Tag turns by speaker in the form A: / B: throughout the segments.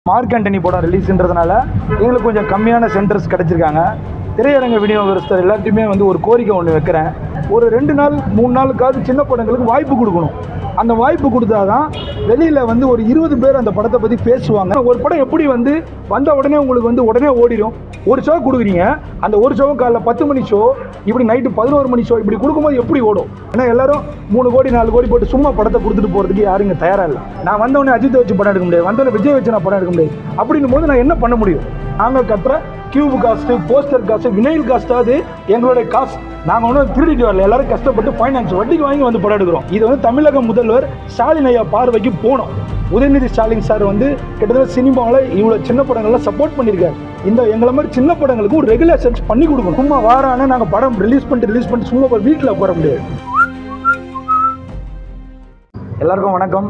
A: Mark Antony படம் ரிலீஸ்ன்றதுனால எங்களுக்கு கொஞ்சம் கம்மியான சென்டர்ஸ் கிடச்சிருக்காங்க திரையரங்க விநியோகஸ்தர் எல்லாத்தையுமே வந்து ஒரு கோரிக்கை ஒன்று வைக்கிறேன் ஒரு ரெண்டு நாள் மூணு நாளுக்காவது சின்ன படங்களுக்கு வாய்ப்பு கொடுக்கணும் அந்த வாய்ப்பு கொடுத்தாதான் வெளியில் வந்து ஒரு இருபது பேர் அந்த படத்தை பற்றி பேசுவாங்க ஒரு படம் எப்படி வந்து வந்த உடனே உங்களுக்கு வந்து உடனே ஓடிடும் ஒரு ஷோ கொடுக்குறீங்க அந்த ஒரு ஷோவும் காலைல பத்து மணி ஷோ இப்படி நைட்டு பதினோரு மணி ஷோ இப்படி கொடுக்கும்போது எப்படி ஓடும் ஏன்னா எல்லாரும் மூணு கோடி நாலு கோடி போட்டு சும்மா படத்தை கொடுத்துட்டு போகிறதுக்கு யாரும் இங்கே தயாராக இல்லை நான் வந்தவொடனே அஜித்தை வச்சு படம் எடுக்க முடியாது வந்தவொடனே விஜய் வச்சு நான் படம் எடுக்க முடியாது அப்படின்னும் போது நான் என்ன பண்ண முடியும் நாங்கள் கட்டுற cube cost poster cost vinyl காஸ்ட்டாவது எங்களுடைய காசு நாங்கள் ஒன்றும் திருடிட்டு வரல எல்லாரும் கஷ்டப்பட்டு ஃபைனான்ஸ் வட்டிக்கு வாங்கி வந்து படம் எடுக்கிறோம் இது வந்து தமிழக முதல்வர் ஸ்டாலின் ஐயா பார்வைக்கு போனோம் உதயநிதி ஸ்டாலின் சார் வந்து கிட்டத்தட்ட சினிமாவில் இவ்வளோ சின்ன படங்கள்லாம் சப்போர்ட் பண்ணியிருக்காரு இந்த எங்களை மாதிரி சின்ன படங்களுக்கு ஒரு ரெகுலேஷன்ஸ் பண்ணி கொடுக்கணும் சும்மா வாரானே நாங்கள் படம் ரிலீஸ் பண்ணிட்டு ரிலீஸ் பண்ணிட்டு சும்மா வீட்டில் போட முடியாது எல்லாருக்கும் வணக்கம்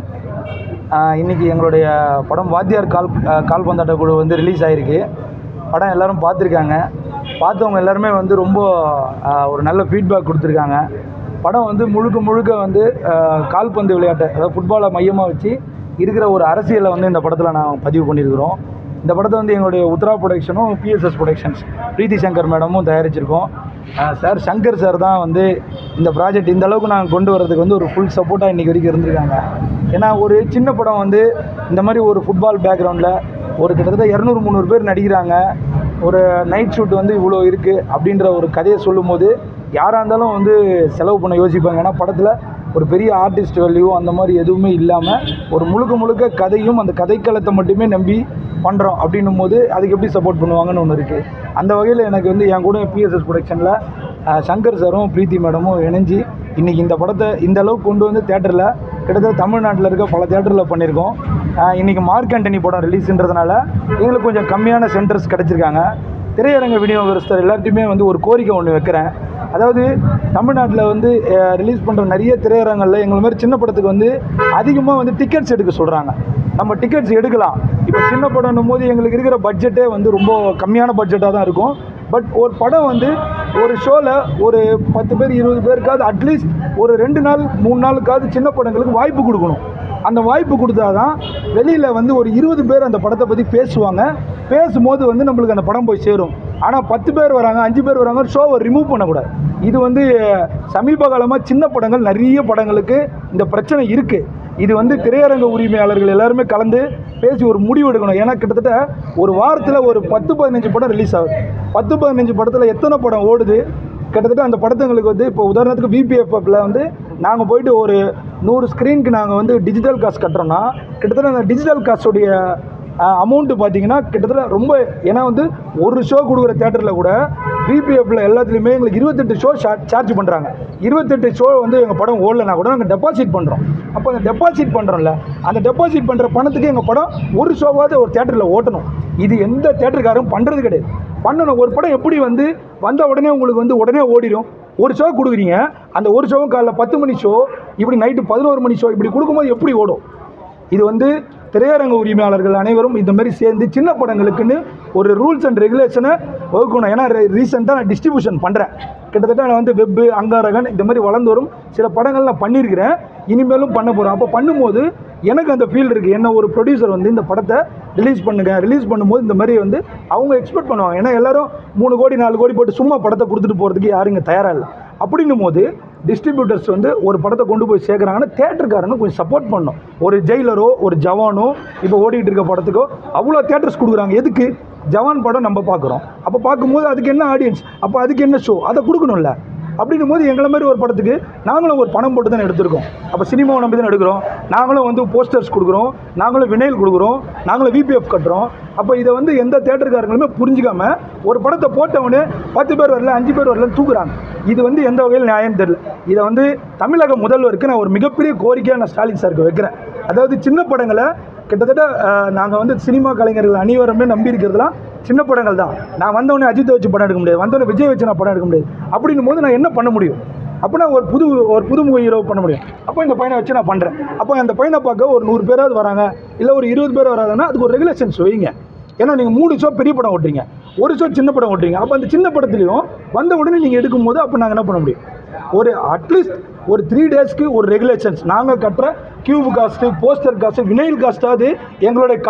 A: ஆஹ் இன்னைக்கு எங்களுடைய படம் வாத்தியார் கால் ஆஹ் கால்பந்தாட்ட குழு வந்து ரிலீஸ் ஆகிருக்கு படம் எல்லாரும் பார்த்துருக்காங்க பார்த்தவங்க எல்லாருமே வந்து ரொம்ப ஆஹ் ஒரு நல்ல ஃபீட்பேக் கொடுத்துருக்காங்க படம் வந்து முழுக்க முழுக்க வந்து ஆஹ் கால்பந்து விளையாட்டை அதாவது ஃபுட்பாலை மையமாக வச்சு இருக்கிற ஒரு அரசியலை வந்து இந்த படத்தில் நான் பதிவு பண்ணியிருக்கிறோம் இந்த படத்தை வந்து எங்களுடைய உத்ரா ப்ரொடக்ஷனும் பிஎஸ்எஸ் ப்ரொடக்ஷன்ஸ் பிரீத்தி சங்கர் மேடமும் தயாரிச்சிருக்கோம் ஆஹ் சார் சங்கர் சார் தான் வந்து இந்த ப்ராஜெக்ட் இந்த அளவுக்கு நாங்கள் கொண்டு வரதுக்கு வந்து ஒரு ஃபுல் சப்போர்ட்டாக இன்றைக்கி வரைக்கும் இருந்திருக்காங்க ஏன்னா ஒரு சின்ன படம் வந்து இந்த மாதிரி ஒரு ஃபுட்பால் பேக்ரவுண்டில் ஒரு கிட்டத்தட்ட இரநூறு முந்நூறு பேர் நடிக்கிறாங்க ஒரு நைட் ஷூட் வந்து இவ்வளோ இருக்குது அப்படின்ற ஒரு கதையை சொல்லும்போது யாராக இருந்தாலும் வந்து செலவு பண்ண யோசிப்பாங்க ஏன்னா படத்தில் ஒரு பெரிய ஆர்டிஸ்ட் வேல்யூ அந்த மாதிரி எதுவுமே இல்லாமல் ஒரு முழுக்க முழுக்க கதையும் அந்த கதைக்களத்தை மட்டுமே நம்பி பண்ணுறோம் அப்படின்னும் போது அதுக்கு எப்படி சப்போர்ட் பண்ணுவாங்கன்னு ஒன்று இருக்குது அந்த வகையில் எனக்கு வந்து என் கூட பிஎஸ்எஸ் ப்ரொடக்ஷனில் சங்கர் சாரும் பிரீத்தி மேடமும் இணைஞ்சு இன்றைக்கி இந்த படத்தை இந்த அளவுக்கு கொண்டு வந்து தேட்டரில் கிட்டத்தட்ட தமிழ்நாட்டில் இருக்க பல தேட்டரில் பண்ணியிருக்கோம் ஆஹ் இன்னைக்கு மார்க் ஆண்டனி படம் ரிலீஸ்ன்றதுனால எங்களுக்கு கொஞ்சம் கம்மியான சென்டர்ஸ் கிடச்சிருக்காங்க திரையரங்க விநியோகஸ்தர் எல்லாத்தையுமே வந்து ஒரு கோரிக்கை ஒன்று வைக்கிறேன் அதாவது தமிழ்நாட்டில் வந்து ரிலீஸ் பண்ணுற நிறைய திரையரங்களில் எங்களை மாதிரி சின்ன படத்துக்கு வந்து அதிகமாக வந்து டிக்கெட்ஸ் எடுக்க சொல்கிறாங்க நம்ம டிக்கெட்ஸ் எடுக்கலாம் இப்போ சின்ன படம்னும் போது எங்களுக்கு இருக்கிற பட்ஜெட்டே வந்து ரொம்ப கம்மியான பட்ஜெட்டாக தான் இருக்கும் பட் ஒரு படம் வந்து ஒரு ஷோவில் ஒரு பத்து பேர் இருபது பேருக்காவது அட்லீஸ்ட் ஒரு ரெண்டு நாள் மூணு நாளுக்காவது சின்ன படங்களுக்கு வாய்ப்பு கொடுக்கணும் அந்த வாய்ப்பு கொடுத்தாதான் வெளியில் வந்து ஒரு இருபது பேர் அந்த படத்தை பற்றி பேசுவாங்க பேசும்போது வந்து நம்மளுக்கு அந்த படம் போய் சேரும் ஆனால் பத்து பேர் வராங்க அஞ்சு பேர் வராங்க ஷோவை ரிமூவ் பண்ணக்கூடாது இது வந்து சமீப காலமாக சின்ன படங்கள் நிறைய படங்களுக்கு இந்த பிரச்சனை இருக்குது இது வந்து திரையரங்க உரிமையாளர்கள் எல்லாருமே கலந்து பேசி ஒரு முடிவு எடுக்கணும் ஏன்னா கிட்டத்தட்ட ஒரு வாரத்தில் ஒரு பத்து பதினஞ்சு படம் ரிலீஸ் ஆகுது பத்து பதினஞ்சு படத்தில் எத்தனை படம் ஓடுது கிட்டத்தட்ட அந்த படத்துங்களுக்கு வந்து இப்போ உதாரணத்துக்கு விபிஎஃப்எஃப்ல வந்து நாங்கள் போயிட்டு ஒரு நூறு ஸ்க்ரீனுக்கு நாங்கள் வந்து டிஜிட்டல் காசு கட்டுறோன்னா கிட்டத்தட்ட அந்த டிஜிட்டல் காசுடைய அமௌண்ட்டு பார்த்தீங்கன்னா கிட்டத்தட்ட ரொம்ப ஏன்னா வந்து ஒரு ஷோ கொடுக்குற தேட்டரில் கூட பிபிஎஃப்ல எல்லாத்துலேயுமே எங்களுக்கு இருபத்தெட்டு ஷோ சார்ஜ் பண்ணுறாங்க இருபத்தெட்டு ஷோ வந்து எங்கள் படம் ஓடலைனா கூட நாங்கள் டெபாசிட் பண்ணுறோம் அப்போ அந்த டெபாசிட் பண்ணுறோம்ல அந்த டெபாசிட் பண்ணுற பணத்துக்கு எங்கள் படம் ஒரு ஷோவாவது ஒரு தேட்டரில் ஓட்டணும் இது எந்த தேட்டருக்காரும் பண்ணுறது கிடையாது பண்ணணும் ஒரு படம் எப்படி வந்து வந்த உடனே உங்களுக்கு வந்து உடனே ஓடிடும் ஒரு ஷோ கொடுக்குறீங்க அந்த ஒரு ஷோவும் காலைல பத்து மணி ஷோ இப்படி நைட்டு பதினோரு மணி ஷோ இப்படி கொடுக்கும்போது எப்படி ஓடும் இது வந்து திரையரங்க உரிமையாளர்கள் அனைவரும் இந்த மாதிரி சேர்ந்து சின்ன படங்களுக்குன்னு ஒரு ரூல்ஸ் அண்ட் ரெகுலேஷனை வகுக்கணும் ஏன்னா ரீசெண்டாக நான் டிஸ்ட்ரிபியூஷன் பண்ணுறேன் கிட்டத்தட்ட நான் வந்து வெப்பு அங்காரகன் இந்த மாதிரி வளர்ந்து வரும் சில படங்கள் நான் பண்ணியிருக்கிறேன் இனிமேலும் பண்ண போகிறேன் அப்போ பண்ணும்போது எனக்கு அந்த ஃபீல் இருக்குது என்ன ஒரு ப்ரொடியூசர் வந்து இந்த படத்தை ரிலீஸ் பண்ணுங்க ரிலீஸ் பண்ணும்போது இந்த மாதிரி வந்து அவங்க எக்ஸ்பெக்ட் பண்ணுவாங்க ஏன்னா எல்லாரும் மூணு கோடி நாலு கோடி போட்டு சும்மா படத்தை கொடுத்துட்டு போகிறதுக்கு யாரும் இங்கே தயாராக இல்லை அப்படின்னும் போது டிஸ்ட்ரிபியூட்டர்ஸ் வந்து ஒரு படத்தை கொண்டு போய் சேர்க்குறாங்கன்னா தேட்டருக்காரங்க கொஞ்சம் சப்போர்ட் பண்ணணும் ஒரு ஜெயிலரோ ஒரு ஜவானோ இப்போ ஓடிட்டு இருக்க படத்துக்கோ அவ்வளோ தேட்டர்ஸ் கொடுக்குறாங்க எதுக்கு ஜவான் படம் நம்ம பார்க்குறோம் அப்போ பார்க்கும்போது அதுக்கு என்ன ஆடியன்ஸ் அப்போ அதுக்கு என்ன ஷோ அதை கொடுக்கணும்ல அப்படின்னும் போது எங்களை மாதிரி ஒரு படத்துக்கு நாங்களும் ஒரு பணம் போட்டு தான் எடுத்திருக்கோம் அப்போ சினிமாவை நம்பி தான் எடுக்கிறோம் நாங்களும் வந்து போஸ்டர்ஸ் கொடுக்குறோம் நாங்களும் வினைல் கொடுக்குறோம் நாங்களும் விபிஎஃப் கட்டுறோம் அப்போ இதை வந்து எந்த தேட்டருக்காரங்களுமே புரிஞ்சுக்காம ஒரு படத்தை போட்டவனே பத்து பேர் வரல அஞ்சு பேர் வரலன்னு தூக்குறாங்க இது வந்து எந்த வகையில் நியாயம் தெரியல இதை வந்து தமிழக முதல்வருக்கு நான் ஒரு மிகப்பெரிய கோரிக்கையாக நான் ஸ்டாலின் சாருக்கு வைக்கிறேன் அதாவது சின்ன படங்களை கிட்டத்தட்ட நாங்கள் வந்து சினிமா கலைஞர்கள் அனைவருமே நம்பி இருக்கிறதுலாம் சின்ன படங்கள் தான் நான் வந்தவொடனே அஜித்தை வச்சு படம் எடுக்க முடியாது வந்தவொடனே விஜய் வச்சு நான் படம் எடுக்க முடியாது அப்படின்னும் போது நான் என்ன பண்ண முடியும் அப்போ நான் ஒரு புது ஒரு புதுமுக ஹீரோ பண்ண முடியும் அப்போ இந்த பையனை வச்சு நான் பண்ணுறேன் அப்போ அந்த பையனை பார்க்க ஒரு நூறு பேராவது வராங்க இல்லை ஒரு இருபது பேர் வராங்கன்னா அதுக்கு ஒரு ரெகுலேஷன்ஸ் வைங்க ஏன்னா நீங்கள் மூணு ஷோ பெரிய படம் ஓட்டுறீங்க ஒரு ஷோ சின்ன படம் ஓட்டுறீங்க அப்போ அந்த சின்ன படத்துலையும் வந்த உடனே நீங்கள் எடுக்கும்போது அப்போ நாங்கள் என்ன பண்ண முடியும் ஒரு அட்லீஸ்ட் ஒரு த்ரீ டேஸ்க்கு ஒரு ரெகுலேஷன்ஸ் நாங்கள் கட்டுற cube cost poster cost vinyl காஸ்ட்டாவது எங்களுடைய காசு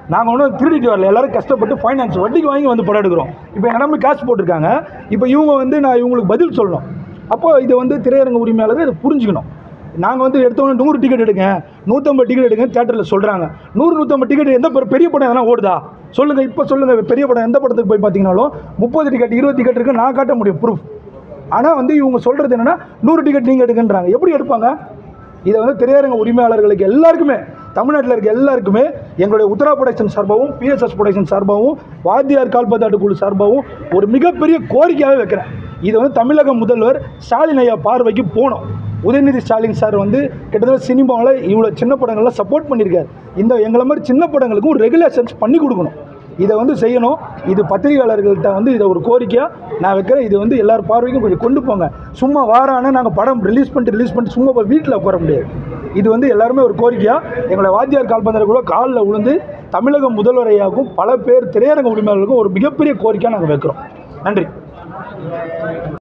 A: நாங்கள் ஒன்றும் திருடிட்டு வரல எல்லாரும் கஷ்டப்பட்டு ஃபைனான்ஸ் வட்டிக்கு வாங்கி வந்து படம் எடுக்கிறோம் இப்போ எங்கள் நம்பி காசு போட்டிருக்காங்க இப்போ இவங்க வந்து நான் இவங்களுக்கு பதில் சொல்லணும் அப்போ இதை வந்து திரையரங்க உரிமையாளர்கள் இதை புரிஞ்சுக்கணும் நாங்கள் வந்து எடுத்தோன்னே நூறு டிக்கெட் எடுங்க நூற்றம்பது டிக்கெட் எடுங்க தேட்டரில் சொல்கிறாங்க நூறு நூற்றம்பது டிக்கெட் எந்த பெரிய- பெரிய படம் எதனா ஓடுதா சொல்லுங்கள் இப்போ சொல்லுங்கள் பெரிய படம் எந்த படத்துக்கு போய் பார்த்தீங்கனாலும் முப்பது டிக்கெட் இருபது டிக்கெட் இருக்கு நான் காட்ட முடியும் ப்ரூஃப் ஆனால் வந்து இவங்க சொல்கிறது என்னென்னா நூறு டிக்கெட் நீங்கள் எடுங்கன்றாங்க எப்படி எடுப்பாங்க இதை வந்து திரையரங்க உரிமையாளர்களுக்கு எல்லாருக்குமே தமிழ்நாட்டில் இருக்க எல்லாருக்குமே எங்களுடைய உத்தரா ப்ரொடக்ஷன் சார்பாகவும் பிஎஸ்எஸ் ப்ரொடக்ஷன் சார்பாகவும் வாத்தியார் கால்பந்தாட்டு குழு சார்பாகவும் ஒரு மிகப்பெரிய கோரிக்கையாகவே வைக்கிறேன் இது வந்து தமிழக முதல்வர் ஸ்டாலின் ஐயா பார்வைக்கு போகணும் உதயநிதி ஸ்டாலின் சார் வந்து கிட்டத்தட்ட சினிமாவில் இவ்வளோ சின்ன படங்கள்லாம் சப்போர்ட் பண்ணியிருக்காரு இந்த எங்களை மாதிரி சின்ன படங்களுக்கும் ஒரு ரெகுலேஷன்ஸ் பண்ணி கொடுக்கணும் இதை வந்து செய்யணும் இது பத்திரிகையாளர்கள்ட்ட வந்து இதை ஒரு கோரிக்கையாக நான் வைக்கிறேன் இது வந்து எல்லார் பார்வைக்கும் கொஞ்சம் கொண்டு போங்க சும்மா வாரான நாங்கள் படம் ரிலீஸ் பண்ணிட்டு ரிலீஸ் பண்ணிட்டு சும்மா போய் வீட்டில் உட்கார முடியாது இது வந்து எல்லாருமே ஒரு கோரிக்கையாக எங்களை வாத்தியார் கால்பந்தர் கூட காலில் விழுந்து தமிழக முதல்வர் ஐயாவுக்கும் பல பேர் திரையரங்க உரிமையாளர்களுக்கும் ஒரு மிகப்பெரிய கோரிக்கையாக நாங்கள் வைக்கிறோம் நன்றி